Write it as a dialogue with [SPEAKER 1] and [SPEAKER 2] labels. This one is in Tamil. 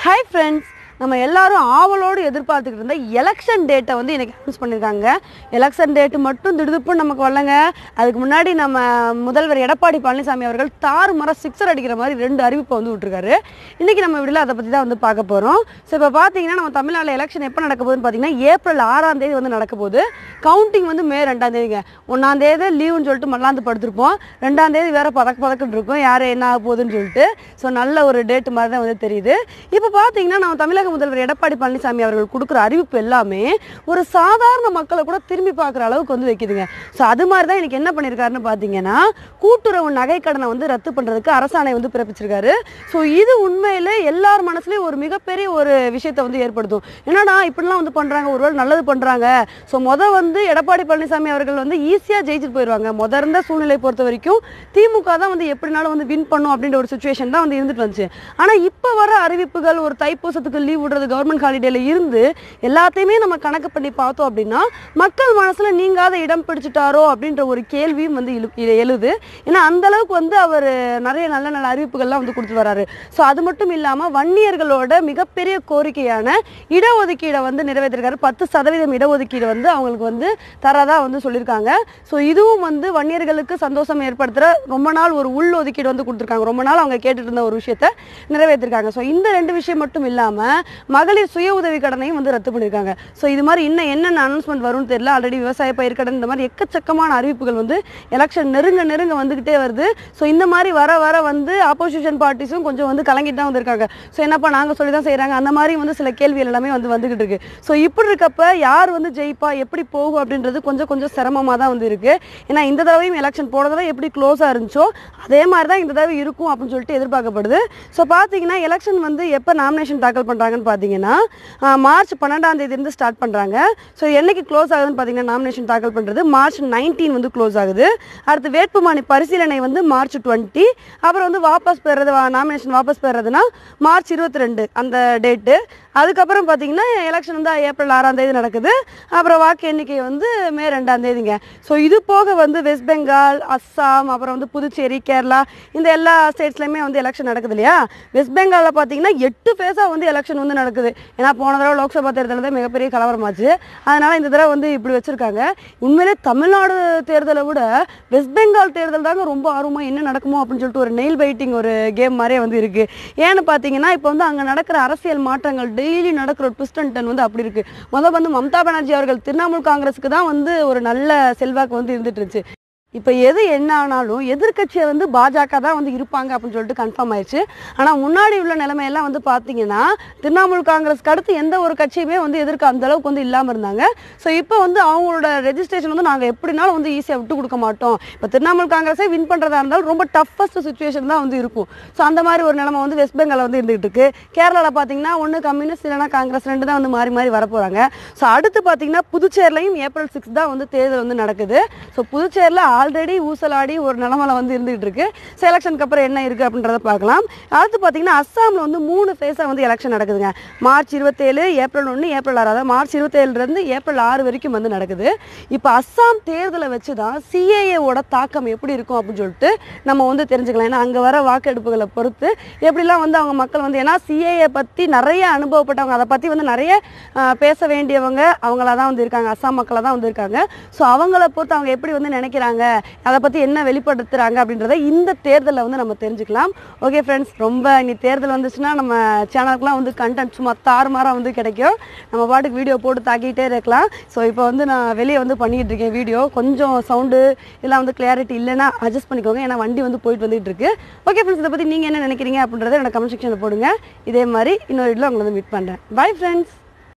[SPEAKER 1] ஹாய் ஃப்ரெண்ட்ஸ் நம்ம எல்லாரும் ஆவலோடு எதிர்பார்த்துக்கிட்டு இருந்த எலெக்ஷன் டேட்டை வந்து எனக்கு அனௌன்ஸ் பண்ணியிருக்காங்க எலெக்ஷன் டேட்டு மட்டும் திடுதுப்புன்னு நமக்கு வரலங்க அதுக்கு முன்னாடி நம்ம முதல்வர் எடப்பாடி பழனிசாமி அவர்கள் தாறு மரம் சிக்ஸர் அடிக்கிற மாதிரி ரெண்டு அறிவிப்பை வந்து விட்டுருக்காரு இன்னைக்கு நம்ம வீடியோவில் அதை பற்றி தான் வந்து பார்க்க போகிறோம் ஸோ இப்போ பார்த்தீங்கன்னா நம்ம தமிழ்நாட்டில் எலெக்ஷன் எப்போ நடக்க போகுதுன்னு பார்த்தீங்கன்னா ஏப்ரல் ஆறாம் தேதி வந்து நடக்க போகுது கவுண்டிங் வந்து மே ரெண்டாம் தேதிங்க ஒன்றாம் தேதி லீவுன்னு சொல்லிட்டு மல்லாந்து படுத்திருப்போம் ரெண்டாம் தேதி வேற பதக்க பதக்கன்னு இருக்கும் யார் என்ன ஆக போகுதுன்னு சொல்லிட்டு ஸோ நல்ல ஒரு டேட் மாதிரி தான் வந்து தெரியுது இப்போ பார்த்தீங்கன்னா நம்ம தமிழக முதல்வர் எடப்பாடி பழனிசாமி அவர்கள் கொடுக்குற அறிவிப்பு எல்லாமே ஒரு சாதாரண மக்களை கூட திரும்பி பார்க்குற அளவுக்கு வந்து வைக்குதுங்க ஸோ அது மாதிரி தான் எனக்கு என்ன பண்ணியிருக்காருன்னு பார்த்தீங்கன்னா கூட்டுறவு நகைக்கடனை வந்து ரத்து பண்ணுறதுக்கு அரசாணை வந்து பிறப்பிச்சிருக்காரு ஸோ இது உண்மையில எல்லார் மனசுலயும் ஒரு மிகப்பெரிய ஒரு விஷயத்தை வந்து ஏற்படுத்தும் என்னடா இப்படிலாம் வந்து பண்ணுறாங்க ஒருவேளை நல்லது பண்ணுறாங்க ஸோ முத வந்து எடப்பாடி பழனிசாமி அவர்கள் வந்து ஈஸியாக ஜெயிச்சுட்டு போயிடுவாங்க முத இருந்த சூழ்நிலை பொறுத்த வரைக்கும் திமுக தான் வந்து எப்படினாலும் வந்து வின் பண்ணும் அப்படின்ற ஒரு சுச்சுவேஷன் தான் வந்து இருந்துட்டு வந்துச்சு ஆனால் இப்போ வர அறிவிப்புகள் ஒரு தைப்பூசத்துக்கு லீவ் விடுறது கவர்மெண்ட் ஹாலிடேல இருந்து எல்லாத்தையுமே நம்ம கணக்கு பண்ணி பார்த்தோம் அப்படின்னா மக்கள் மனசுல நீங்காத இடம் பிடிச்சிட்டாரோ அப்படின்ற ஒரு கேள்வியும் வந்து இழு- இ- எழுது ஏன்னா அந்த அளவுக்கு வந்து அவர் நிறைய நல்ல நல்ல அறிவிப்புகள்லாம் வந்து கொடுத்து வராரு ஸோ அது மட்டும் இல்லாம வன்னியர்களோட மிகப்பெரிய கோரிக்கையான இடஒதுக்கீடை வந்து நிறைவேற்றிருக்காரு பத்து சதவீதம் இடஒதுக்கீடு வந்து அவங்களுக்கு வந்து தரதா வந்து சொல்லியிருக்காங்க ஸோ இதுவும் வந்து வன்னியர்களுக்கு சந்தோஷம் ஏற்படுத்துகிற ரொம்ப நாள் ஒரு உள் ஒதுக்கீடு வந்து கொடுத்துருக்காங்க ரொம்ப நாள் அவங்க கேட்டுட்டு இருந்த ஒரு விஷயத்த நிறைவேற்றிருக்காங்க ஸோ இந்த ரெண்டு விஷயம் மட்டும் இல்லாமல் மகளிர் சுய உதவி கடனையும் வந்து ரத்து பண்ணியிருக்காங்க ஸோ இது மாதிரி இன்னும் என்னென்ன அனௌன்ஸ்மெண்ட் வரும்னு தெரியல ஆல்ரெடி விவசாய பயிர்க்கடன் இந்த மாதிரி எக்கச்சக்கமான அறிவிப்புகள் வந்து எலெக்ஷன் நெருங்க நெருங்க வந்துக்கிட்டே வருது ஸோ இந்த மாதிரி வர வர வந்து ஆப்போசிஷன் பார்ட்டிஸும் கொஞ்சம் வந்து கலங்கிட்டு தான் வந்திருக்காங்க ஸோ என்னப்பா நாங்கள் சொல்லி தான் செய்கிறாங்க அந்த மாதிரி வந்து சில கேள்விகள் எல்லாமே வந்து வந்துகிட்டு இருக்கு ஸோ இப்படி இருக்கப்ப யார் வந்து ஜெயிப்பா எப்படி போகும் அப்படின்றது கொஞ்சம் கொஞ்சம் சிரமமாக தான் வந்து இருக்கு ஏன்னா இந்த தடவையும் எலெக்ஷன் போன தடவை எப்படி க்ளோஸாக இருந்துச்சோ அதே மாதிரி தான் இந்த தடவை இருக்கும் அப்படின்னு சொல்லிட்டு எதிர்பார்க்கப்படுது ஸோ பார்த்தீங்கன்னா எலெக்ஷன் வந்து எப்போ நாமினேஷன் தாக்கல் பண்ணுறாங்கன்னு பார்த்தீங்கன்னா ஆஹ், மார்ச் பன்னெண்டாம் தேதியிலிருந்து ஸ்டார்ட் பண்ணுறாங்க ஸோ என்னைக்கு க்ளோஸ் ஆகுதுன்னு பார்த்தீங்கன்னா நாமினேஷன் தாக்கல் பண்ணுறது மார்ச் நைன்டீன் வந்து க்ளோஸ் ஆகுது அடுத்து வேட்புமனு பரிசீலனை வந்து மார்ச் டுவெண்ட்டி அப்புறம் வந்து வாபஸ் பெறது நாமினேஷன் வாபஸ் பெறதுன்னா மார்ச் இருபத்தி ரெண்டு அந்த டேட்டு அதுக்கப்புறம் பார்த்தீங்கன்னா எலெக்ஷன் வந்து ஏப்ரல் ஆறாம் தேதி நடக்குது அப்புறம் வாக்கு எண்ணிக்கை வந்து மே ரெண்டாம் தேதிங்க ஸோ இது போக வந்து வெஸ்ட் பெங்கால் அஸ்ஸாம் அப்புறம் வந்து புதுச்சேரி கேரளா இந்த எல்லா ஸ்டேட்ஸ்லையுமே வந்து எலெக்ஷன் நடக்குது இல்லையா வெஸ்ட் பெங்காலில் பார்த்தீங்கன்னா எட்டு ஃபேஸாக வந்து எலெக்ஷன் வந்து நடக்குது ஏன்னா போன தடவை லோக்சபா தேர்தலில் தான் மிகப்பெரிய கலவரமாச்சு அதனால் இந்த தடவை வந்து இப்படி வச்சுருக்காங்க உண்மையிலே தமிழ்நாடு தேர்தலை விட வெஸ்ட் பெங்கால் தேர்தல் தாங்க ரொம்ப ஆர்வமாக என்ன நடக்குமோ அப்படின்னு சொல்லிட்டு ஒரு நெயில் பைட்டிங் ஒரு கேம் மாதிரியே வந்து இருக்குது ஏன்னு பார்த்தீங்கன்னா இப்போ வந்து அங்கே நடக்கிற அரசியல் மாற்றங்கள் டெய்லி நடக்கிற ஒரு ட்விஸ்ட் அண்ட் டர்ன் வந்து அப்படி இருக்குது முதல் வந்து மம்தா பானர்ஜி அவர்கள் திரிணாமுல் காங்கிரஸுக்கு தான் வந்து ஒரு நல்ல செல்வாக்கு வந்து இருந்துட்டு இருந்துச்சு இப்போ எது என்ன ஆனாலும் எதிர்க்கட்சியை வந்து பாஜக தான் வந்து இருப்பாங்க அப்படின்னு சொல்லிட்டு கன்ஃபார்ம் ஆயிடுச்சு ஆனால் முன்னாடி உள்ள நிலைமையெல்லாம் வந்து பார்த்தீங்கன்னா திரிணாமுல் காங்கிரஸ்க்கு அடுத்து எந்த ஒரு கட்சியுமே வந்து எதிர்க்க அந்த அளவுக்கு வந்து இல்லாமல் இருந்தாங்க ஸோ இப்போ வந்து அவங்களோட ரெஜிஸ்ட்ரேஷன் வந்து நாங்கள் எப்படினாலும் வந்து ஈஸியாக விட்டு கொடுக்க மாட்டோம் இப்போ திரிணாமுல் காங்கிரஸே வின் பண்ணுறதா இருந்தாலும் ரொம்ப டஃபஸ்ட் சுச்சுவேஷன் தான் வந்து இருக்கும் ஸோ அந்த மாதிரி ஒரு நிலைமை வந்து வெஸ்ட் பெங்காலில் வந்து இருந்துகிட்டு இருக்கு கேரளாவில் பார்த்தீங்கன்னா ஒன்று கம்யூனிஸ்ட் இல்லைனா காங்கிரஸ் ரெண்டு தான் வந்து மாறி மாறி வரப்போகிறாங்க ஸோ அடுத்து பார்த்தீங்கன்னா புதுச்சேரிலையும் ஏப்ரல் சிக்ஸ் தான் வந்து தேர்தல் வந்து நடக்குது ஸோ புதுச்சேரியில் ஆல்ரெடி ஊசலாடி ஒரு நிலமையில வந்து இருந்துகிட்டு இருக்கு ஸோ எலெக்ஷனுக்கு அப்புறம் என்ன இருக்குது அப்படின்றத பார்க்கலாம் அடுத்து பார்த்தீங்கன்னா அஸ்ஸாமில் வந்து மூணு ஃபேஸாக வந்து எலெக்ஷன் நடக்குதுங்க மார்ச் இருபத்தேழு ஏப்ரல் ஒன்று ஏப்ரல் ஆறு அதாவது மார்ச் இருபத்தேழுலேருந்து ஏப்ரல் ஆறு வரைக்கும் வந்து நடக்குது இப்போ அஸ்ஸாம் தேர்தலை வச்சு தான் சிஏஏவோட தாக்கம் எப்படி இருக்கும் அப்படின்னு சொல்லிட்டு நம்ம வந்து தெரிஞ்சுக்கலாம் ஏன்னா அங்கே வர வாக்கெடுப்புகளை பொறுத்து எப்படிலாம் வந்து அவங்க மக்கள் வந்து ஏன்னா சிஏஏ பற்றி நிறைய அனுபவப்பட்டவங்க அதை பற்றி வந்து நிறைய ஆஹ், பேச வேண்டியவங்க அவங்களா தான் வந்து இருக்காங்க அஸ்ஸாம் மக்களாக தான் வந்து இருக்காங்க ஸோ அவங்கள பொறுத்து அவங்க எப்படி வந்து நினைக்கிறாங்க அதை பற்றி என்ன வெளிப்படுத்துகிறாங்க அப்படின்றத இந்த தேர்தலில் வந்து நம்ம தெரிஞ்சுக்கலாம் ஓகே ஃப்ரெண்ட்ஸ் ரொம்ப இனி தேர்தல் வந்துச்சுன்னா நம்ம சேனலுக்குலாம் வந்து கண்டென்ட் சும்மா தாறுமாறாக வந்து கிடைக்கும் நம்ம பாட்டுக்கு வீடியோ போட்டு தாக்கிட்டே இருக்கலாம் ஸோ இப்போ வந்து நான் வெளியே வந்து பண்ணிக்கிட்டு இருக்கேன் வீடியோ கொஞ்சம் சவுண்டு இதெல்லாம் வந்து கிளியாரிட்டி இல்லைன்னா அட்ஜஸ்ட் பண்ணிக்கோங்க ஏன்னா வண்டி வந்து போயிட்டு வந்துட்டு இருக்கு ஓகே ஃப்ரெண்ட்ஸ் இதை பற்றி நீங்கள் என்ன நினைக்கிறீங்க அப்படின்றத எனக்கு கமெண்ட் செக்ஷனில் போடுங்க இதே மாதிரி இன்னொரு வீடியோவில் உங்களை வந்து மீட் பண்ணுறேன் பை ஃப்ரெண்ட்ஸ்